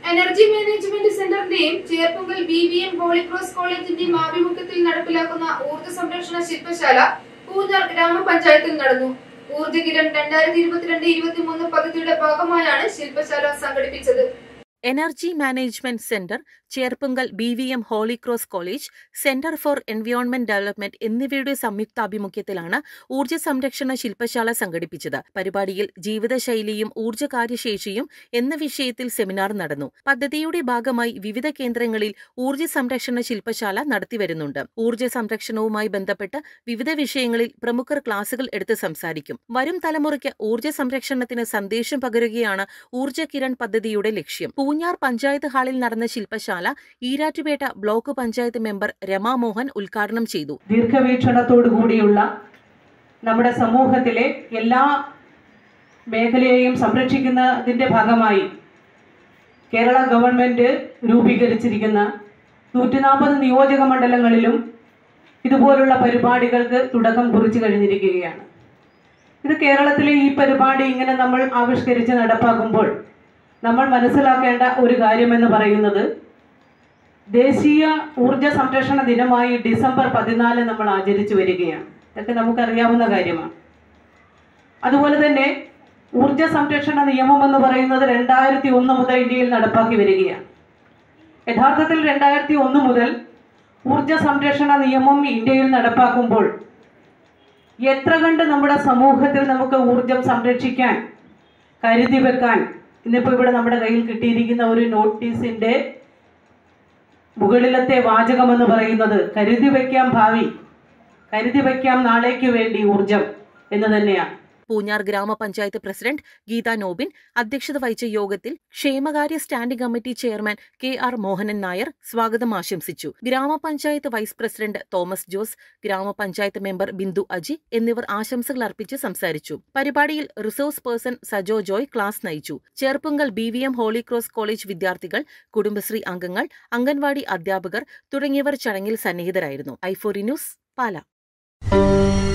energy management സെന്ററിന്റെയും Cherpunkal B V M Holy Cross കോളേജിന്റെയും ആഭിമുഖ്യത്തിൽ നടപ്പിലാക്കുന്ന ഊർജ്ജ സംരക്ഷണ ശില്പശാല പൂഞ്ഞാർ ഗ്രാമപഞ്ചായത്തിൽ നടന്നു ഊർജ്ജകിരൺ രണ്ടായിരത്തി ഇരുപത്തിരണ്ട് ഇരുപത്തിമൂന്ന് പദ്ധതിയുടെ ഭാഗമായാണ് ശില്പശാല സംഘടിപ്പിച്ചത് energy management centre Cherpunkal B V M Holy Cross college centre for environment development എന്നിവയുടെ സംയുക്താഭിമുഖ്യത്തിലാണ് ഊർജ്ജ സംരക്ഷണ ശില്പശാല സംഘടിപ്പിച്ചത് പരിപാടിയിൽ ജീവിതശൈലിയും ഊർജ്ജ കാര്യശേഷിയും എന്ന വിഷയത്തിൽ സെമിനാർ നടന്നു പദ്ധതിയുടെ ഭാഗമായി വിവിധ കേന്ദ്രങ്ങളിൽ ഊർജ്ജ സംരക്ഷണ ശില്പശാല നടത്തിവരുന്നുണ്ട് ഊർജ്ജ സംരക്ഷണവുമായി ബന്ധപ്പെട്ട് വിവിധ വിഷയങ്ങളിൽ പ്രമുഖർ ക്ലാസുകൾ എടുത്ത് സംസാരിക്കും വരും തലമുറയ്ക്ക് ഊർജ്ജ സംരക്ഷണത്തിന് സന്ദേശം പകരുകയാണ് ഊർജ്ജ കിരൺ പദ്ധതിയുടെ ലക്ഷ്യം പൂഞ്ഞാർ പഞ്ചായത്ത് ഹാളിൽ നടന്ന ശില്പശാല ഈരാറ്റുപേട്ട ബ്ലോക്ക് പഞ്ചായത്ത് മെമ്പർ രമാമോഹൻ ഉദ്ഘാടനം ചെയ്തു ദീർഘവീക്ഷണത്തോടു കൂടിയുള്ള നമ്മുടെ സമൂഹത്തിലെ എല്ലാ മേഖലയെയും സംരക്ഷിക്കുന്നതിൻ്റെ ഭാഗമായി കേരള ഗവൺമെൻറ് രൂപീകരിച്ചിരിക്കുന്ന നൂറ്റി നാൽപ്പത് നിയോജക മണ്ഡലങ്ങളിലും ഇതുപോലുള്ള പരിപാടികൾക്ക് തുടക്കം കുറിച്ചു കഴിഞ്ഞിരിക്കുകയാണ് ഇത് കേരളത്തിലെ ഈ പരിപാടി ഇങ്ങനെ നമ്മൾ ആവിഷ്കരിച്ച് നടപ്പാക്കുമ്പോൾ നമ്മൾ മനസ്സിലാക്കേണ്ട ഒരു കാര്യമെന്ന് പറയുന്നത് ദേശീയ ഊർജ സംരക്ഷണ ദിനമായി ഡിസംബർ പതിനാല് നമ്മൾ ആചരിച്ചു വരികയാണ് ഇതൊക്കെ നമുക്കറിയാവുന്ന കാര്യമാണ് അതുപോലെ തന്നെ ഊർജ സംരക്ഷണ നിയമം എന്ന് പറയുന്നത് രണ്ടായിരത്തി ഒന്ന് മുതൽ ഇന്ത്യയിൽ നടപ്പാക്കി വരികയാണ് യഥാർത്ഥത്തിൽ രണ്ടായിരത്തി ഒന്ന് മുതൽ ഊർജ സംരക്ഷണ നിയമം ഇന്ത്യയിൽ നടപ്പാക്കുമ്പോൾ എത്ര കണ്ട് നമ്മുടെ സമൂഹത്തിൽ നമുക്ക് ഊർജം സംരക്ഷിക്കാൻ കരുതി വെക്കാൻ ഇന്നിപ്പോൾ ഇവിടെ നമ്മുടെ കയ്യിൽ കിട്ടിയിരിക്കുന്ന ഒരു നോട്ടീസിൻ്റെ മുകളിലത്തെ വാചകമെന്ന് പറയുന്നത് കരുതി വയ്ക്കാം ഭാവി കരുതി വയ്ക്കാം നാളേക്ക് വേണ്ടി ഊർജം എന്ന് തന്നെയാണ് പൂഞ്ഞാർ ഗ്രാമപഞ്ചായത്ത് പ്രസിഡന്റ് ഗീത നോബിൻ അധ്യക്ഷത വഹിച്ച യോഗത്തിൽ ക്ഷേമകാര്യ standing committee chairman K R Mohanan Nair സ്വാഗതം ആശംസിച്ചു ഗ്രാമപഞ്ചായത്ത് വൈസ് പ്രസിഡന്റ് തോമസ് ജോസ് ഗ്രാമപഞ്ചായത്ത് മെമ്പർ ബിന്ദു അജി എന്നിവർ ആശംസകൾ അർപ്പിച്ച് സംസാരിച്ചു പരിപാടിയിൽ resource person Sajo Joy class നയിച്ചു Cherpunkal B V M Holy Cross college വിദ്യാർത്ഥികൾ കുടുംബശ്രീ അംഗങ്ങൾ അംഗൻവാടി അധ്യാപകർ തുടങ്ങിയവർ ചടങ്ങിൽ സന്നിഹിതരായിരുന്നു ഐഫോറി ന്യൂസ് പാല